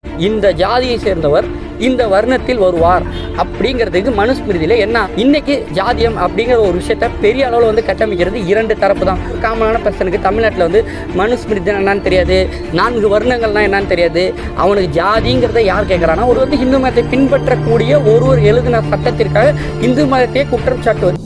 இந்த ஜாதியை சேர்ந்தவர் இந்த வர்ணத்தில் வருவார் அப்படிங்கிறதுக்கு மனுஸ்மிருதியில் என்ன இன்னைக்கு ஜாதியம் அப்படிங்கிற ஒரு விஷயத்த பெரிய அளவில் வந்து கட்டமைக்கிறது இரண்டு தரப்பு தான் காமனான பர்சனுக்கு தமிழ்நாட்டில் வந்து மனுஸ்மிருதி என்னன்னு தெரியாது நான்கு வர்ணங்கள்னா என்னன்னு தெரியாது அவனுக்கு ஜாதிங்கிறத யார் கேட்குறான்னா ஒரு வந்து இந்து மதத்தை பின்பற்றக்கூடிய ஒருவர் எழுதின சட்டத்திற்காக இந்து மதத்தையே குற்றம் சாட்டுவது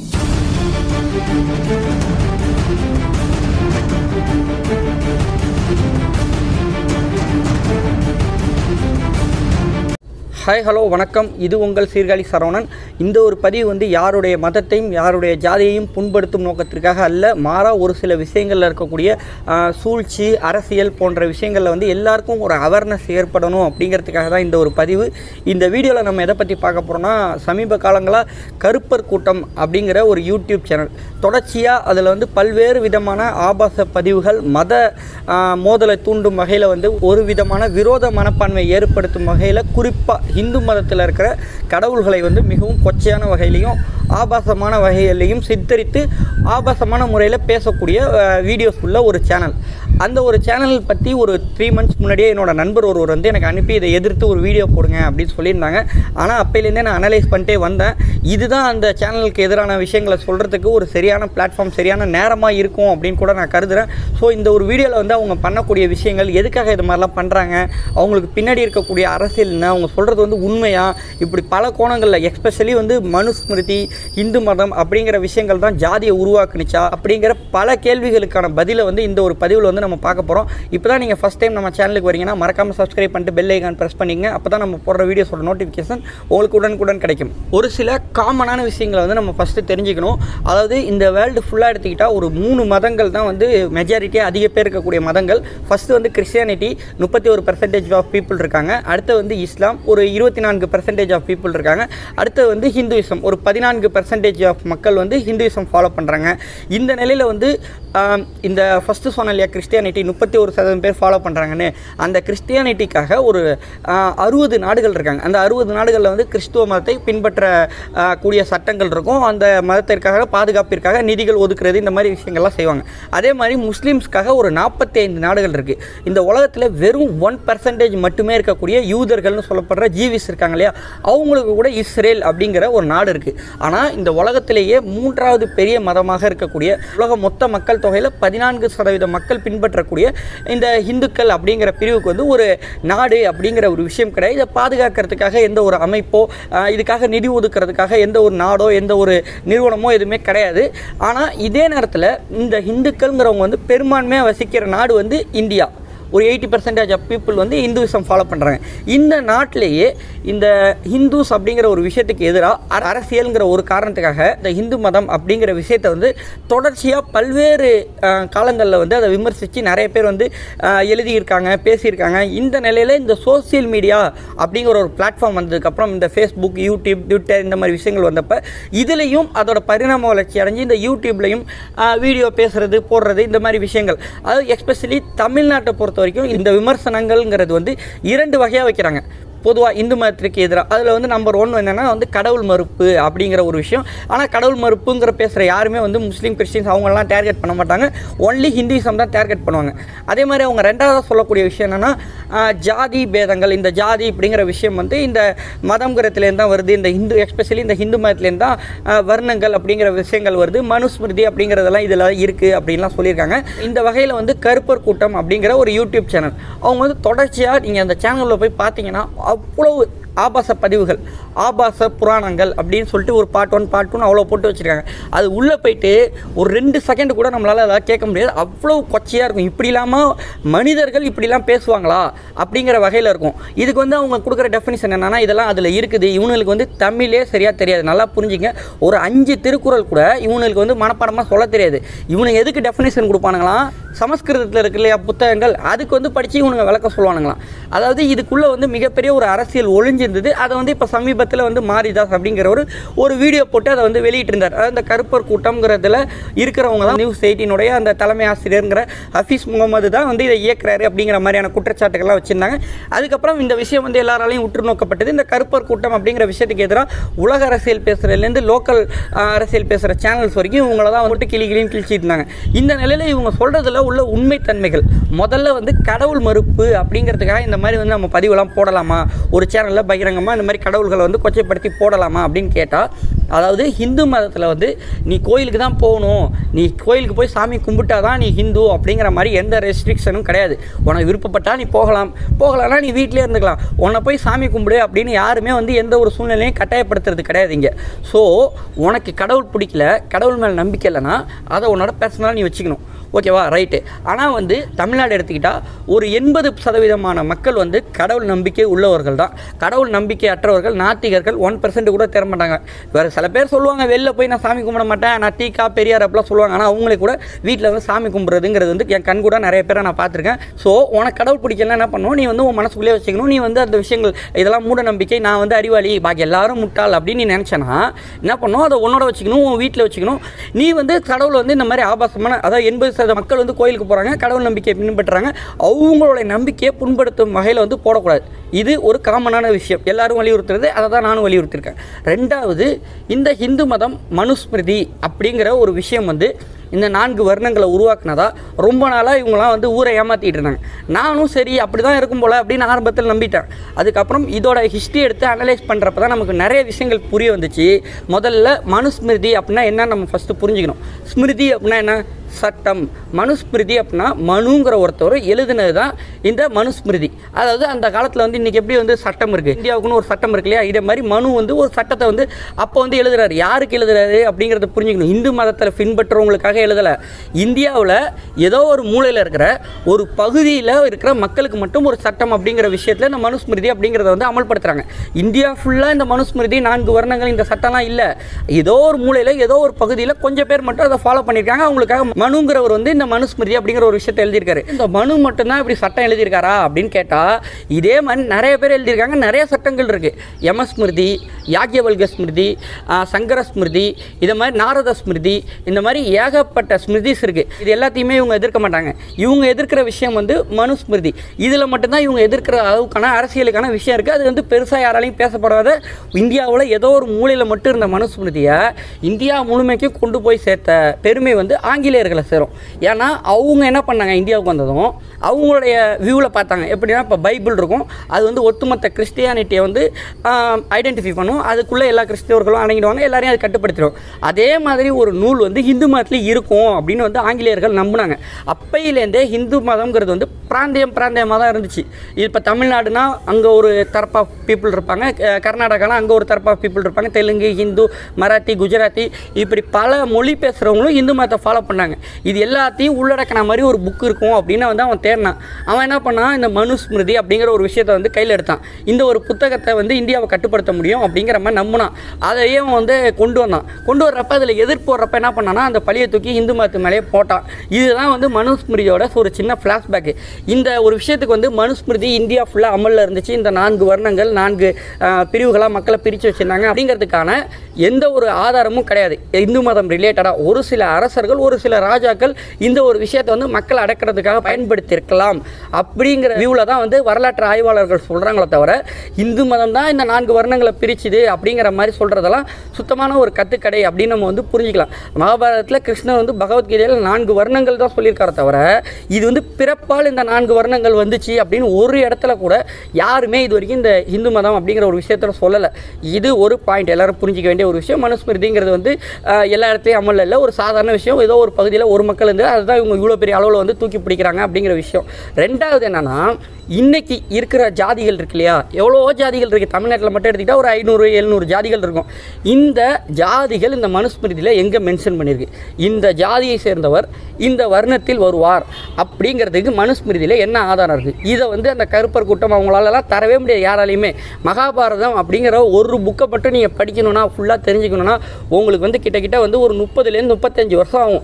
ஹாய் ஹலோ வணக்கம் இது உங்கள் சீர்காழி சரவணன் இந்த ஒரு பதிவு வந்து யாருடைய மதத்தையும் யாருடைய ஜாதியையும் புண்படுத்தும் நோக்கத்திற்காக அல்ல மாறா ஒரு சில விஷயங்களில் இருக்கக்கூடிய ஆஹ், சூழ்ச்சி அரசியல் போன்ற விஷயங்களில் வந்து எல்லாருக்கும் ஒரு அவேர்னஸ் ஏற்படணும் அப்படிங்கிறதுக்காக தான் இந்த ஒரு பதிவு இந்த வீடியோவில் நம்ம எதை பற்றி பார்க்க போகிறோம்னா சமீப காலங்களாக கருப்பர் கூட்டம் அப்படிங்கிற ஒரு யூடியூப் சேனல் தொடர்ச்சியாக அதில் வந்து பல்வேறு விதமான ஆபாச பதிவுகள் மத ஆஹ், மோதலை தூண்டும் வகையில் வந்து ஒரு விதமான விரோத மனப்பான்மை ஏற்படுத்தும் வகையில் குறிப்பாக இந்து மதத்தில் இருக்கிற கடவுள்களை வந்து மிகவும் கொச்சையான வகையிலையும் ஆபாசமான வகையிலையும் சித்தரித்து ஆபாசமான முறையில் பேசக்கூடிய வீடியோஸ் உள்ள ஒரு சேனல் அந்த ஒரு சேனல் பற்றி ஒரு த்ரீ மந்த்ஸ் முன்னாடியே என்னோட நண்பர் ஒருவர் வந்து எனக்கு அனுப்பி இதை எதிர்த்து ஒரு வீடியோ போடுங்க அப்படின்னு சொல்லியிருந்தாங்க ஆனால் அப்பையிலேருந்தே நான் அனலைஸ் பண்ணிட்டே வந்தேன் இதுதான் அந்த சேனலுக்கு எதிரான விஷயங்களை சொல்கிறதுக்கு ஒரு சரியான பிளாட்ஃபார்ம் சரியான நேரமாக இருக்கும் அப்படின்னு கூட நான் கருதுகிறேன் ஸோ இந்த ஒரு வீடியோவில் வந்து அவங்க பண்ணக்கூடிய விஷயங்கள் எதுக்காக இது மாதிரிலாம் பண்ணுறாங்க அவங்களுக்கு பின்னாடி இருக்கக்கூடிய அரசியல் என்ன அவங்க சொல்கிறது வந்து உண்மையா இப்படி பல கோணங்களில் எஸ்பெஷலி வந்து மனுஸ்மிருதி இந்து மதம் அப்படிங்கிற விஷயங்கள் தான் ஜாதியை உருவாக்குனுச்சா அப்படிங்கிற பல கேள்விகளுக்கான பதிலை வந்து இந்த ஒரு பதிவில் வந்து நம்ம பார்க்க போகிறோம் இப்போ தான் நீங்கள் ஃபஸ்ட் டைம் நம்ம சேனலுக்கு வரீங்கன்னா மறக்காமல் சப்ஸ்கிரைப் பண்ணிட்டு பெல் ஐக்கான் ப்ரெஸ் பண்ணிங்க அப்போ தான் நம்ம போடுற வீடியோஸோட நோட்டிஃபிகேஷன் உங்களுக்கு உடனுக்குடன் கிடைக்கும் ஒரு சில காமனான விஷயங்களை வந்து நம்ம ஃபஸ்ட்டு தெரிஞ்சுக்கணும் அதாவது இந்த வேர்ல்டு ஃபுல்லாக எடுத்துக்கிட்டால் ஒரு மூணு மதங்கள் தான் வந்து மெஜாரிட்டியாக அதிக பேர் இருக்கக்கூடிய மதங்கள் ஃபஸ்ட்டு வந்து கிறிஸ்டியானிட்டி முப்பத்தி ஒரு பர்சன்டேஜ் ஆஃப் பீப்புள் இருக்காங்க அடுத்து வந்து இஸ்லாம் ஒரு இருபத்தி நான்கு பர்சன்டேஜ் ஆஃப் பீப்புள் இருக்காங்க அடுத்து வந்து ஹிந்துயிசம் ஒரு பதினான்கு பர்சன்டேஜ் ஆஃப் மக்கள் வந்து ஹிந்துயிசம் ஃபாலோ பண்ணுறாங்க இந்த நிலையில் வந்து ஆம், இந்த ஃபஸ்ட்டு சொன்ன இல்லையா கிறிஸ்டியானிட்டி முப்பத்தி ஒரு சதவீதம் பேர் ஃபாலோ பண்ணுறாங்கன்னு அந்த கிறிஸ்டியானிட்டிக்காக ஒரு அறுபது நாடுகள் இருக்காங்க அந்த அறுபது நாடுகளில் வந்து கிறிஸ்துவ மதத்தை பின்பற்ற ஆ, கூடிய சட்டங்கள் இருக்கும் அந்த மதத்திற்காக பாதுகாப்பிற்காக நிதிகள் ஒதுக்குறது இந்த மாதிரி விஷயங்கள்லாம் செய்வாங்க அதே மாதிரி முஸ்லீம்ஸ்க்காக ஒரு நாற்பத்தி ஐந்து நாடுகள் இருக்குது இந்த உலகத்தில் வெறும் ஒன் பர்சன்டேஜ் மட்டுமே இருக்கக்கூடிய யூதர்கள்னு சொல்லப்படுற ஜீவிஸ் இருக்காங்க இல்லையா அவங்களுக்கு கூட இஸ்ரேல் அப்படிங்கிற ஒரு நாடு இருக்குது ஆனால் இந்த உலகத்திலேயே மூன்றாவது பெரிய மதமாக இருக்கக்கூடிய உலக மொத்த மக்கள் தொகையில் பதினான்கு சதவீத மக்கள் பின்பற்றக்கூடிய இந்த இந்துக்கள் அப்படிங்கிற பிரிவுக்கு வந்து ஒரு நாடு அப்படிங்கிற ஒரு விஷயம் கிடையாது இதை பாதுகாக்கிறதுக்காக எந்த ஒரு அமைப்போ ஆஹ், இதுக்காக நிதி ஒதுக்கிறதுக்காக எந்த ஒரு நாடோ எந்த ஒரு நிறுவனமோ எதுவுமே கிடையாது ஆனால் இதே நேரத்தில் இந்த இந்துக்கள்ங்கிறவங்க வந்து பெரும்பான்மையாக வசிக்கிற நாடு வந்து இந்தியா ஒரு எயிட்டி பர்சன்டேஜ் ஆஃப் பீப்புள் வந்து இந்துவிசம் ஃபாலோ பண்ணுறாங்க இந்த நாட்டிலேயே இந்த ஹிந்துஸ் அப்படிங்கிற ஒரு விஷயத்துக்கு எதிராக அரசியல்ங்கிற ஒரு காரணத்துக்காக இந்த இந்து மதம் அப்படிங்கிற விஷயத்தை வந்து தொடர்ச்சியாக பல்வேறு காலங்களில் வந்து அதை விமர்சித்து நிறைய பேர் வந்து அஹ், எழுதியிருக்காங்க பேசியிருக்காங்க இந்த நிலையில் இந்த சோஷியல் மீடியா அப்படிங்கிற ஒரு பிளாட்ஃபார்ம் வந்ததுக்கப்புறம் இந்த ஃபேஸ்புக் யூடியூப் ட்விட்டர் இந்த மாதிரி விஷயங்கள் வந்தப்போ இதுலேயும் அதோட பரிணாம வளர்ச்சி அடைஞ்சு இந்த யூடியூப்லையும் வீடியோ பேசுறது போடுறது இந்த மாதிரி விஷயங்கள் அதாவது எஸ்பெஷலி தமிழ்நாட்டை பொறுத்த வரைக்கும் இந்த விமர்சனங்கள்ங்கிறது வந்து இரண்டு வகையாக வைக்கிறாங்க பொதுவாக இந்து மதத்திற்கு எதிராக அதில் வந்து நம்பர் ஒன் என்னென்னா வந்து கடவுள் மறுப்பு அப்படிங்கிற ஒரு விஷயம் ஆனால் கடவுள் மறுப்புங்கிற பேசுகிற யாருமே வந்து முஸ்லீம் கிறிஸ்டின்ஸ் அவங்கெல்லாம் டார்கெட் பண்ண மாட்டாங்க ஒன்லி ஹிந்துயிசம் தான் டார்கெட் பண்ணுவாங்க அதே மாதிரி அவங்க ரெண்டாவதாக சொல்லக்கூடிய விஷயம் என்னென்னா ஜாதி பேதங்கள் இந்த ஜாதி அப்படிங்கிற விஷயம் வந்து இந்த மதம்ங்கிறதுலேருந்து தான் வருது இந்த ஹிந்து எஸ்பெஷலி இந்த ஹிந்து மதத்துலேருந்து தான் ஆஹ், வர்ணங்கள் அப்படிங்கிற விஷயங்கள் வருது மனுஸ்மிருதி அப்படிங்கிறதெல்லாம் இதில் இருக்குது அப்படின்லாம் சொல்லியிருக்காங்க இந்த வகையில் வந்து கருப்பர் கூட்டம் அப்படிங்கிற ஒரு யூடியூப் சேனல் அவங்க வந்து தொடர்ச்சியாக நீங்கள் அந்த சேனலில் போய் பார்த்தீங்கன்னா அவ்வளவு ஆபாச பதிவுகள் ஆபாச புராணங்கள் அப்படின்னு சொல்லிட்டு ஒரு பார்ட் ஒன் பார்ட் ஒன் அவ்வளோ போட்டு வச்சுருக்காங்க அது உள்ளே போயிட்டு ஒரு ரெண்டு செகண்ட் கூட நம்மளால் அதெல்லாம் கேட்க முடியாது அவ்வளோ கொச்சையாக இருக்கும் இப்படி இல்லாமல் மனிதர்கள் இப்படிலாம் பேசுவாங்களா அப்படிங்கிற வகையில் இருக்கும் இதுக்கு வந்து அவங்க கொடுக்குற டெஃபினிஷன் என்னன்னா இதெல்லாம் அதில் இருக்குது இவனுங்களுக்கு வந்து தமிழே சரியாக தெரியாது நல்லா புரிஞ்சுங்க ஒரு அஞ்சு திருக்குறள் கூட இவனுங்களுக்கு வந்து மனப்பாடமாக சொல்ல தெரியாது இவனுங்க எதுக்கு டெஃபினிஷன் கொடுப்பானுங்களாம் சமஸ்கிருதத்தில் இருக்கு இல்லையா புத்தகங்கள் அதுக்கு வந்து படித்து இவனுங்க விளக்க சொல்லுவானுங்களாம் அதாவது இதுக்குள்ளே வந்து மிகப்பெரிய ஒரு அரசியல் ஒளிஞ்சு இருந்தது அதை வந்து இப்போ சமீபத்தில் வந்து மாரிதாஸ் அப்படிங்கிற ஒரு ஒரு வீடியோ போட்டு அதை வந்து வெளியிட்டிருந்தார் அதாவது இந்த கருப்பர் கூட்டம்ங்கிறதுல இருக்கிறவங்க தான் நியூஸ் எயிட்டினுடைய அந்த தலைமை ஆசிரியருங்கிற ஹஃபீஸ் முகமது தான் வந்து இதை இயக்குறாரு அப்படிங்கிற மாதிரியான குற்றச்சாட்டுகள்லாம் வச்சுருந்தாங்க அதுக்கப்புறம் இந்த விஷயம் வந்து எல்லாராலையும் உற்று நோக்கப்பட்டது இந்த கருப்பர் கூட்டம் அப்படிங்கிற விஷயத்துக்கு எதிராக உலக அரசியல் பேசுகிறதுலேருந்து லோக்கல் அரசியல் பேசுகிற சேனல்ஸ் வரைக்கும் இவங்கள தான் வந்துட்டு கிளி கிளின்னு கிழிச்சிட்டு இருந்தாங்க இந்த நிலையில் இவங்க சொல்கிறதுல உள்ள உண்மைத்தன்மைகள் முதல்ல வந்து கடவுள் மறுப்பு அப்படிங்கிறதுக்காக இந்த மாதிரி வந்து நம்ம பதிவெல்லாம் போடலாமா ஒரு சேனலில் பகிரங்கமாக இந்த மாதிரி கடவுள்களை வந்து கொச்சைப்படுத்தி போடலாமா அப்படின்னு கேட்டால் அதாவது ஹிந்து மதத்தில் வந்து நீ கோயிலுக்கு தான் போகணும் நீ கோயிலுக்கு போய் சாமி கும்பிட்டா தான் நீ ஹிந்து அப்படிங்கிற மாதிரி எந்த ரெஸ்ட்ரிக்ஷனும் கிடையாது உனக்கு விருப்பப்பட்டா நீ போகலாம் போகலாம்னா நீ வீட்டிலே இருந்துக்கலாம் உன்னை போய் சாமி கும்பிடு அப்படின்னு யாருமே வந்து எந்த ஒரு சூழ்நிலையும் கட்டாயப்படுத்துறது கிடையாது இங்கே ஸோ உனக்கு கடவுள் பிடிக்கல கடவுள் மேலே நம்பிக்கை இல்லைன்னா அதை உன்னோட பர்சனலாக நீ வச்சுக்கணும் ஓகேவா ரைட்டு ஆனால் வந்து தமிழ்நாடு எடுத்துக்கிட்டால் ஒரு எண்பது சதவீதமான மக்கள் வந்து கடவுள் நம்பிக்கை உள்ளவர்கள் தான் கடவுள் நம்பிக்கை அற்றவர்கள் நாத்திகர்கள் ஒன் பர்சன்ட் கூட தர மாட்டாங்க வேறு சில பேர் சொல்லுவாங்க வெளில போய் நான் சாமி கும்பிட மாட்டேன் நான் டீக்கா பெரியார் அப்படிலாம் சொல்லுவாங்க ஆனால் அவங்களே கூட வீட்டில் வந்து சாமி கும்பிட்றதுங்கிறது வந்து என் கண் கூட நிறைய பேரை நான் பார்த்துருக்கேன் ஸோ உனக்கு கடவுள் பிடிக்கலன்னா என்ன பண்ணுவோம் நீ வந்து உன் மனசுக்குள்ளே வச்சுக்கணும் நீ வந்து அந்த விஷயங்கள் இதெல்லாம் மூட நம்பிக்கை நான் வந்து அறிவாளி பாக்கி எல்லாரும் முட்டாள் அப்படின்னு நீ நினச்சேன்னா என்ன பண்ணும் அதை உன்னோட வச்சுக்கணும் உன் வீட்டில் வச்சுக்கணும் நீ வந்து கடவுள் வந்து இந்த மாதிரி ஆபாசமான அதாவது எண்பது சதவீத மக்கள் வந்து கோயிலுக்கு போகிறாங்க கடவுள் நம்பிக்கையை பின்பற்றுறாங்க அவங்களோட நம்பிக்கையை புண்படுத்தும் வகையில் வந்து போடக்கூடாது இது ஒரு காமனான விஷயம் எல்லாரும் வலியுறுத்துறது அதை தான் நானும் வலியுறுத்திருக்கேன் ரெண்டாவது இந்த ஹிந்து மதம் மனுஸ்மிருதி அப்படிங்கிற ஒரு விஷயம் வந்து இந்த நான்கு வர்ணங்களை உருவாக்குனதா ரொம்ப நாளாக இவங்களாம் வந்து ஊரை ஏமாற்றிட்டு இருந்தாங்க நானும் சரி அப்படி தான் இருக்கும் போல் அப்படின்னு ஆரம்பத்தில் நம்பிட்டேன் அதுக்கப்புறம் இதோட ஹிஸ்ட்ரி எடுத்து அனலைஸ் பண்ணுறப்ப தான் நமக்கு நிறைய விஷயங்கள் புரிய வந்துச்சு முதல்ல மனுஸ்மிருதி அப்படின்னா என்ன நம்ம ஃபஸ்ட்டு புரிஞ்சுக்கணும் ஸ்மிருதி அப்படின்னா என்ன சட்டம் மனுஸ்மிருதி அப்படின்னா மனுங்கிற ஒருத்தர் எழுதுனது தான் இந்த மனுஸ்மிருதி அதாவது அந்த காலத்தில் வந்து இன்றைக்கி எப்படி வந்து சட்டம் இருக்குது இந்தியாவுக்குன்னு ஒரு சட்டம் இருக்கு இல்லையா இதே மாதிரி மனு வந்து ஒரு சட்டத்தை வந்து அப்போ வந்து எழுதுறாரு யாருக்கு எழுதுறாரு அப்படிங்கிறத புரிஞ்சுக்கணும் இந்து மதத்தில் பின்பற்றுறவங்களுக்காக எழுதலை இந்தியாவில் ஏதோ ஒரு மூலையில் இருக்கிற ஒரு பகுதியில் இருக்கிற மக்களுக்கு மட்டும் ஒரு சட்டம் அப்படிங்கிற விஷயத்தில் இந்த மனுஸ்மிருதி அப்படிங்கிறத வந்து அமல்படுத்துகிறாங்க இந்தியா ஃபுல்லாக இந்த மனுஸ்மிருதி நான்கு வர்ணங்கள் இந்த சட்டம்லாம் இல்லை ஏதோ ஒரு மூலையில் ஏதோ ஒரு பகுதியில் கொஞ்சம் பேர் மட்டும் அதை ஃபாலோ பண்ணியிருக்காங்க அவங்களுக்காக மனுங்கிறவர் வந்து இந்த மனுஸ்மிருதி அப்படிங்கிற ஒரு விஷயத்தை எழுதியிருக்காரு இந்த மனு மட்டும்தான் இப்படி சட்டம் எழுதியிருக்காரா அப்படின்னு கேட்டால் இதே மாதிரி நிறைய பேர் எழுதியிருக்காங்க நிறைய சட்டங்கள் இருக்குது யமஸ்மிருதி யாக்யவல்க ஸ்மிருதி ஆஹ், சங்கர ஸ்மிருதி இதை மாதிரி நாரத ஸ்மிருதி இந்த மாதிரி ஏகப்பட்ட ஸ்மிருதிஸ் இருக்குது இது எல்லாத்தையுமே இவங்க எதிர்க்க மாட்டாங்க இவங்க எதிர்க்கிற விஷயம் வந்து மனுஸ்மிருதி இதில் மட்டும்தான் இவங்க எதிர்க்கிற அளவுக்கான அரசியலுக்கான விஷயம் இருக்குது அது வந்து பெருசாக யாராலையும் பேசப்படாத இந்தியாவில் ஏதோ ஒரு மூலையில் மட்டும் இருந்த மனுஸ்மிருதியை இந்தியா முழுமைக்கும் கொண்டு போய் சேர்த்த பெருமை வந்து ஆங்கிலேயர்களை சேரும் ஏன்னா அவங்க என்ன பண்ணாங்க இந்தியாவுக்கு வந்ததும் அவங்களுடைய வியூவில் பார்த்தாங்க எப்படின்னா இப்போ பைபிள் இருக்கும் அது வந்து ஒட்டுமொத்த கிறிஸ்டியானிட்டியை வந்து ஐடென்டிஃபை பண்ணும் அதுக்குள்ளே எல்லா கிறிஸ்தவர்களும் அடங்கிடுவாங்க எல்லாரையும் அது கட்டுப்படுத்திடும் அதே மாதிரி ஒரு நூல் வந்து ஹிந்து மதத்தில் இருக்கும் அப்படின்னு வந்து ஆங்கிலேயர்கள் நம்பினாங்க அப்பையிலேருந்தே ஹிந்து மதம்ங்கிறது வந்து பிராந்தியம் பிராந்தியமாக தான் இருந்துச்சு இப்போ தமிழ்நாடுனா அங்கே ஒரு தரப் ஆஃப் பீப்புள் இருப்பாங்க க- கர்நாடகானா அங்கே ஒரு தரப் ஆஃப் பீப்புள் இருப்பாங்க தெலுங்கு ஹிந்து மராத்தி குஜராத்தி இப்படி பல மொழி பேசுகிறவங்களும் இந்து மதத்தை ஃபாலோ பண்ணாங்க இது எல்லாத்தையும் உள்ளடக்கின மாதிரி ஒரு புக் இருக்கும் அப்படின்னு வந்து அவன் தேடினான் அவன் என்ன பண்ணான் இந்த மனுஸ்மிருதி அப்படிங்கிற ஒரு விஷயத்தை வந்து கையில் எடுத்தான் இந்த ஒரு புத்தகத்தை வந்து இந்தியாவை கட்டுப்படுத்த முடியும் அப்படிங்கிற மாதிரி நம்பினான் அதையே அவன் வந்து கொண்டு வந்தான் கொண்டு வர்றப்ப அதில் எதிர்ப்பு வர்றப்ப என்ன பண்ணான்னா அந்த பழியை தூக்கி இந்து மதத்து மேலேயே போட்டான் இதுதான் வந்து மனுஸ்மிருதியோட ஒரு சின்ன ஃப்ளாஷ்பேக்கு இந்த ஒரு விஷயத்துக்கு வந்து மனுஸ்மிருதி இந்தியா ஃபுல்லாக அமலில் இருந்துச்சு இந்த நான்கு வர்ணங்கள் நான்கு பிரிவுகளாக மக்களை பிரித்து வச்சுருந்தாங்க அப்படிங்கிறதுக்கான எந்த ஒரு ஆதாரமும் கிடையாது இந்து மதம் ரிலேட்டடாக ஒரு சில அரசர்கள் ஒரு சில ராஜாக்கள் இந்த ஒரு விஷயத்தை வந்து மக்களை அடக்கிறதுக்காக பயன்படுத்தியிருக்கலாம் அப்படிங்கிற வியூவில் தான் வந்து வரலாற்று ஆய்வாளர்கள் சொல்கிறாங்களே தவிர இந்து மதம் தான் இந்த நான்கு வர்ணங்களை பிரிச்சுது அப்படிங்கிற மாதிரி சொல்கிறதெல்லாம் சுத்தமான ஒரு கத்துக்கடை அப்படின்னு நம்ம வந்து புரிஞ்சுக்கலாம் மகாபாரதத்தில் கிருஷ்ணர் வந்து பகவத்கீதையில் நான்கு வர்ணங்கள் தான் சொல்லியிருக்காரே தவிர இது வந்து பிறப்பால் இந்த நான்கு வர்ணங்கள் வந்துச்சு அப்படின்னு ஒரு இடத்துல கூட யாருமே இது வரைக்கும் இந்த இந்து மதம் அப்படிங்கிற ஒரு விஷயத்தில் சொல்லலை இது ஒரு பாயிண்ட் எல்லாரும் புரிஞ்சிக்க வேண்டிய ஒரு விஷயம் மனுஸ்மிருதிங்கிறது வந்து ஆஹ், எல்லா இடத்துலையும் அமலில் இல்லை ஒரு சாதாரண விஷயம் ஏதோ ஒரு பகுதியில் ஒரு மக்கள் இருந்து அதுதான் இவங்க இவ்வளோ பெரிய அளவில் வந்து தூக்கி பிடிக்கிறாங்க அப்படிங்கிற விஷயம் ரெண்டாவது என்னன்னா இன்னைக்கு இருக்கிற ஜாதிகள் இருக்கு இல்லையா எவ்வளோ ஜாதிகள் இருக்குது தமிழ்நாட்டில் மட்டும் எடுத்துக்கிட்டால் ஒரு ஐநூறு எழுநூறு ஜாதிகள் இருக்கும் இந்த ஜாதிகள் இந்த மனுஸ்மிருதியில் எங்கே மென்ஷன் பண்ணியிருக்கு இந்த ஜாதியை சேர்ந்தவர் இந்த வர்ணத்தில் வருவார் அப்படிங்கிறதுக்கு மனுஸ்மிருதியில் என்ன ஆதாரம் இருக்குது இதை வந்து அந்த கருப்பர் கூட்டம் அவங்களாலலாம் தரவே முடியாது யாராலையுமே மகாபாரதம் அப்படிங்கிற ஒரு புக்கை மட்டும் நீங்கள் படிக்கணும்னா ஃபுல்லாக தெரிஞ்சுக்கணும்னா உங்களுக்கு வந்து கிட்டத்தட்ட வந்து ஒரு முப்பதுலேருந்து முப்பத்தஞ்சு வருஷம் ஆகும் அது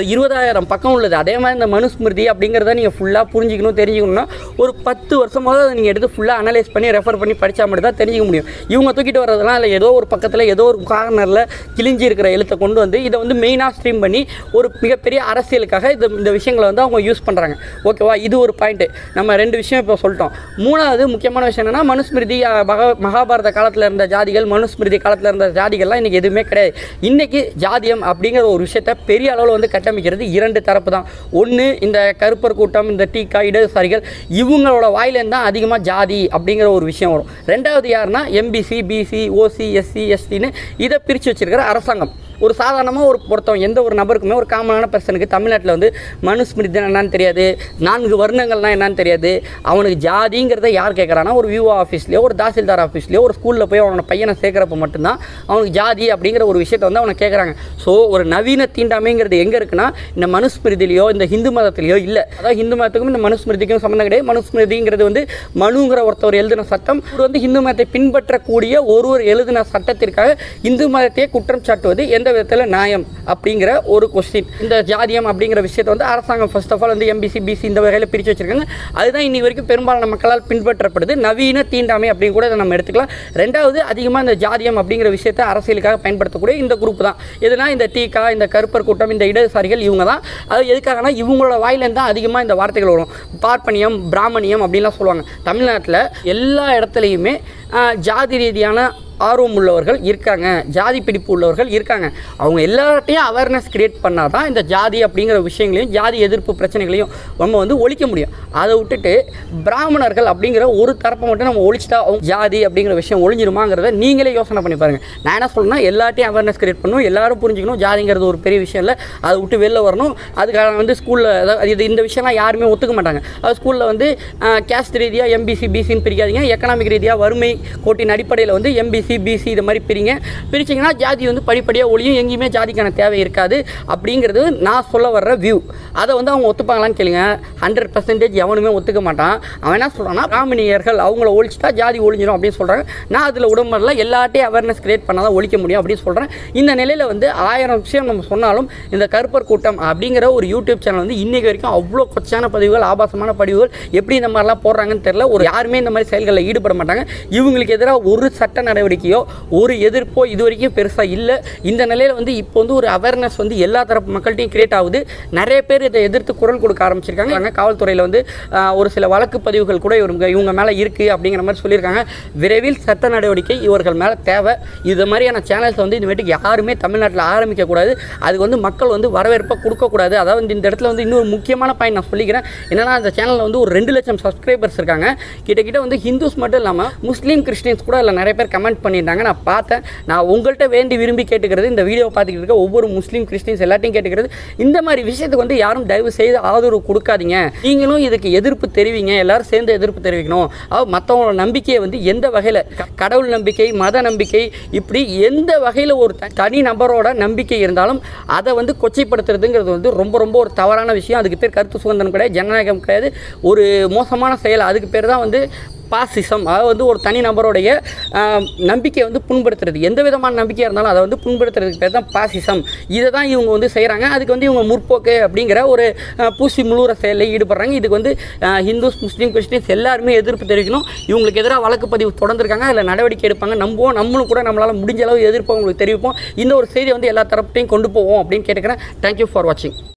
அது இருபதாயிரம் பக்கம் உள்ளது அதே மாதிரி இந்த மனுஸ்மிருதி அப்படிங்கிறத நீங்கள் ஃபுல்லாக புரிஞ்சிக்கணும் தெரிஞ்சுக்கணும்னா ஒரு பத்து வருஷமாவது அதை நீங்கள் எடுத்து ஃபுல்லாக அனலைஸ் பண்ணி ரெஃபர் பண்ணி படித்தா மட்டும் தான் தெரிஞ்சுக்க முடியும் இவங்க தூக்கிட்டு வர்றதெல்லாம் இல்லை ஏதோ ஒரு பக்கத்தில் ஏதோ ஒரு கார்னரில் கிழிஞ்சி இருக்கிற எழுத்தை கொண்டு வந்து இதை வந்து மெயினாக ஸ்ட்ரீம் பண்ணி ஒரு மிகப்பெரிய அரசியலுக்காக இது இந்த விஷயங்களை வந்து அவங்க யூஸ் பண்ணுறாங்க ஓகேவா இது ஒரு பாயிண்ட்டு நம்ம ரெண்டு விஷயம் இப்போ சொல்லிட்டோம் மூணாவது முக்கியமான விஷயம் என்னன்னா மனுஸ்மிருதி அஹ், மகா- மகாபாரத காலத்தில் இருந்த ஜாதிகள் மனுஸ்மிருதி காலத்தில் இருந்த ஜாதிகள்லாம் இன்றைக்கி எதுவுமே கிடையாது இன்றைக்கி ஜாதியம் அப்படிங்கிற ஒரு விஷயத்தை பெரிய அளவில் வந்து கட்டமைக்கிறது இரண்டு தரப்பு தான் ஒன்று இந்த கருப்பர் கூட்டம் இந்த டீக்கா இடதுசாரிகள் இவங்களோட வாயிலேருந்து தான் அதிகமாக ஜாதி அப்படிங்கிற ஒரு விஷயம் வரும் ரெண்டாவது யாருன்னா எம்பிசி பிசி ஓசி எஸ்சி எஸ்டின்னு இதை பிரித்து வச்சிருக்கிற அரசாங்கம் ஒரு சாதாரணமாக ஒரு ஒருத்தவன் எந்த ஒரு நபருக்குமே ஒரு காமனான பர்சனுக்கு தமிழ்நாட்டில் வந்து மனுஸ்மிருதி என்னன்னு தெரியாது நான்கு வருணங்கள்னால் என்னன்னு தெரியாது அவனுக்கு ஜாதிங்கிறத யார் கேட்குறான்னா ஒரு விவோ ஆஃபீஸ்லேயோ ஒரு தாசில்தார் ஆஃபீஸ்லேயோ ஒரு ஸ்கூலில் போய் அவனோட பையனை சேர்க்குறப்ப மட்டும்தான் அவனுக்கு ஜாதி அப்படிங்கிற ஒரு விஷயத்தை வந்து அவனை கேட்குறாங்க ஸோ ஒரு நவீன தீண்டாமைங்கிறது எங்கே இருக்குன்னா இந்த மனுஸ்மிருதிலையோ இந்த ஹிந்து மதத்திலையோ இல்லை அதாவது ஹிந்து மதத்துக்கும் இந்த மனுஸ்மிருதிக்கும் சம்மந்தம் கிடையாது மனுஸ்மிருதிங்கிறது வந்து மனுங்கிற ஒருத்தவர் எழுதின சட்டம் இவர் வந்து ஹிந்து மதத்தை பின்பற்றக்கூடிய ஒருவர் எழுதின சட்டத்திற்காக இந்து மதத்தையே குற்றம் சாட்டுவது எந்த விதத்தில் நியாயம் அப்படிங்கிற ஒரு கொஸ்டின் இந்த ஜாதியம் அப்படிங்கிற விஷயத்தை வந்து அரசாங்கம் ஃபர்ஸ்ட் ஆஃப் ஆல் வந்து எம்பிசி பிசி இந்த வகையில் பிரித்து வச்சிருக்காங்க அதுதான் இன்னி வரைக்கும் பெரும்பாலான மக்களால் பின்பற்றப்படுது நவீன தீண்டாமை அப்படின்னு கூட இதை நம்ம எடுத்துக்கலாம் ரெண்டாவது அதிகமாக இந்த ஜாதியம் அப்படிங்கிற விஷயத்தை அரசியலுக்காக பயன்படுத்தக்கூடிய இந்த குரூப் தான் எதுனா இந்த டீக்கா இந்த கருப்பர் கூட்டம் இந்த இடதுசாரிகள் இவங்க தான் அது எதுக்காகனா இவங்களோட வாயிலேருந்து தான் அதிகமாக இந்த வார்த்தைகள் வரும் பார்ப்பனியம் பிராமணியம் அப்படின்லாம் சொல்லுவாங்க தமிழ்நாட்டில் எல்லா இடத்துலையுமே ஆஹ், ஜாதி ரீதியான ஆர்வம் உள்ளவர்கள் இருக்காங்க ஜாதி பிடிப்பு உள்ளவர்கள் இருக்காங்க அவங்க எல்லார்ட்டையும் அவேர்னஸ் கிரியேட் பண்ணால் தான் இந்த ஜாதி அப்படிங்கிற விஷயங்களையும் ஜாதி எதிர்ப்பு பிரச்சனைகளையும் நம்ம வந்து ஒழிக்க முடியும் அதை விட்டுட்டு பிராமணர்கள் அப்படிங்கிற ஒரு தரப்பை மட்டும் நம்ம ஒழிச்சிட்டா அவங்க ஜாதி அப்படிங்கிற விஷயம் ஒழிஞ்சிருமாங்கிறத நீங்களே யோசனை பண்ணி பாருங்கள் நான் என்ன சொல்லணும்னா எல்லார்ட்டையும் அவேர்னஸ் கிரியேட் பண்ணணும் எல்லாரும் புரிஞ்சுக்கணும் ஜாதிங்கிறது ஒரு பெரிய விஷயம் இல்லை அதை விட்டு வெளில வரணும் அதுக்காக வந்து ஸ்கூலில் இது இந்த விஷயம்லாம் யாருமே ஒத்துக்க மாட்டாங்க அது ஸ்கூலில் வந்து கேஸ்ட் ரீதியாக எம்பிசி பிசின்னு பிரிக்காதீங்க எக்கனாமிக் ரீதியாக வறுமை கோட்டின் அடிப்படையில் வந்து எம்பிசி பிசி இது மாதிரி பிரிங்க பிரிச்சிங்கன்னா ஜாதி வந்து படிப்படியாக ஒழியும் எங்கேயுமே ஜாதிக்கான தேவை இருக்காது அப்படிங்கிறது நான் சொல்ல வர்ற வியூ அதை வந்து அவங்க ஒத்துப்பாங்களான்னு கேளுங்க ஹண்ட்ரட் பர்சன்டேஜ் எவனுமே ஒத்துக்க மாட்டான் அவன் என்ன சொல்கிறான்னா பிராமணியர்கள் அவங்கள ஒழிச்சிட்டா ஜாதி ஒழிஞ்சிடும் அப்படின்னு சொல்கிறாங்க நான் அதில் உடம்புல எல்லாட்டையும் அவேர்னஸ் கிரியேட் பண்ணால் தான் ஒழிக்க முடியும் அப்படின்னு சொல்கிறேன் இந்த நிலையில் வந்து ஆயிரம் விஷயம் நம்ம சொன்னாலும் இந்த கருப்பர் கூட்டம் அப்படிங்கிற ஒரு யூடியூப் சேனல் வந்து இன்னைக்கு வரைக்கும் அவ்வளோ கொச்சான பதிவுகள் ஆபாசமான பதிவுகள் எப்படி இந்த மாதிரிலாம் போடுறாங்கன்னு தெரியல ஒரு யாருமே இந்த மாதிரி செயல்களில் ஈடுபட மாட்டாங்க இவங்களுக்கு எதிராக ஒரு சட்ட நடவடிக்கையோ ஒரு எதிர்ப்போ இது வரைக்கும் பெருசாக இல்லை இந்த நிலையில் வந்து இப்போ வந்து ஒரு அவேர்னஸ் வந்து எல்லா தரப்பு மக்கள்கிட்டையும் கிரியேட் ஆகுது நிறைய பேர் இதை எதிர்த்து குரல் கொடுக்க ஆரம்பிச்சிருக்காங்க அங்க காவல்துறையில் வந்து ஆஹ், ஒரு சில வழக்கு பதிவுகள் கூட இவங்க இவங்க மேலே இருக்குது அப்படிங்கிற மாதிரி சொல்லியிருக்காங்க விரைவில் சட்ட நடவடிக்கை இவர்கள் மேலே தேவை இது மாதிரியான சேனல்ஸ் வந்து இனிமேட்டுக்கு யாருமே தமிழ்நாட்டில் ஆரம்பிக்கக்கூடாது அதுக்கு வந்து மக்கள் வந்து வரவேற்பை கொடுக்கக்கூடாது அதாவது இந்த இடத்துல வந்து இன்னொரு முக்கியமான பாயிண்ட் நான் சொல்லிக்கிறேன் என்னன்னா அந்த சேனலில் வந்து ஒரு ரெண்டு லட்சம் சப்ஸ்கிரைபர்ஸ் இருக்காங்க கிட்டத்தட்ட வந்து ஹிந்துஸ் மட்டும் இல்லாமல் முஸ்லீம் கிறிஸ்டின்ஸ் கூட அதில் நிறைய பேர் கமெண்ட் பண்ணியிருந்தாங்க நான் பார்த்தேன் நான் உங்கள்கிட்ட வேண்டி விரும்பி கேட்டுக்கிறது இந்த வீடியோ பார்த்துக்கிட்டு இருக்க ஒவ்வொரு முஸ்லீம் கிறிஸ்டின்ஸ் எல்லாத்தையும் கேட்டுக்கிறது இந்த மாதிரி விஷயத்துக்கு வந்து யாரும் தயவு செய்து ஆதரவு கொடுக்காதீங்க நீங்களும் இதுக்கு எதிர்ப்பு தெரிவிங்க எல்லாரும் சேர்ந்து எதிர்ப்பு தெரிவிக்கணும் அதாவது மற்றவங்களோட நம்பிக்கையை வந்து எந்த வகையில் கடவுள் நம்பிக்கை மத நம்பிக்கை இப்படி எந்த வகையில் ஒரு த- தனி நபரோட நம்பிக்கை இருந்தாலும் அதை வந்து கொச்சைப்படுத்துறதுங்கிறது வந்து ரொம்ப ரொம்ப ஒரு தவறான விஷயம் அதுக்கு பேர் கருத்து சுதந்திரம் கிடையாது ஜனநாயகம் கிடையாது ஒரு மோசமான செயல் அதுக்கு பேர் தான் வந்து பாசிசம் அதாவது வந்து ஒரு தனி நபருடைய ஆஹ், நம்பிக்கையை வந்து புண்படுத்துறது எந்த விதமான நம்பிக்கையாக இருந்தாலும் அதை வந்து புண்படுத்துறதுக்கு பேர் தான் பாசிசம் இதை தான் இவங்க வந்து செய்கிறாங்க அதுக்கு வந்து இவங்க முற்போக்கு அப்படிங்கிற ஒரு ஆஹ், பூசி முழுற செயலில் ஈடுபடுறாங்க இதுக்கு வந்து ஆஹ், ஹிந்துஸ் முஸ்லீம் கிறிஸ்டின்ஸ் எல்லாருமே எதிர்ப்பு தெரிவிக்கணும் இவங்களுக்கு எதிராக வழக்கு பதிவு தொடர்ந்துருக்காங்க அதில் நடவடிக்கை எடுப்பாங்க நம்புவோம் நம்மளும் கூட நம்மளால் முடிஞ்ச அளவு எதிர்ப்பு அவங்களுக்கு தெரிவிப்போம் இந்த ஒரு செய்தியை வந்து எல்லா தரப்பையும் கொண்டு போவோம் அப்படின்னு கேட்டுக்கிறேன் தேங்க்யூ ஃபார் வாட்சிங்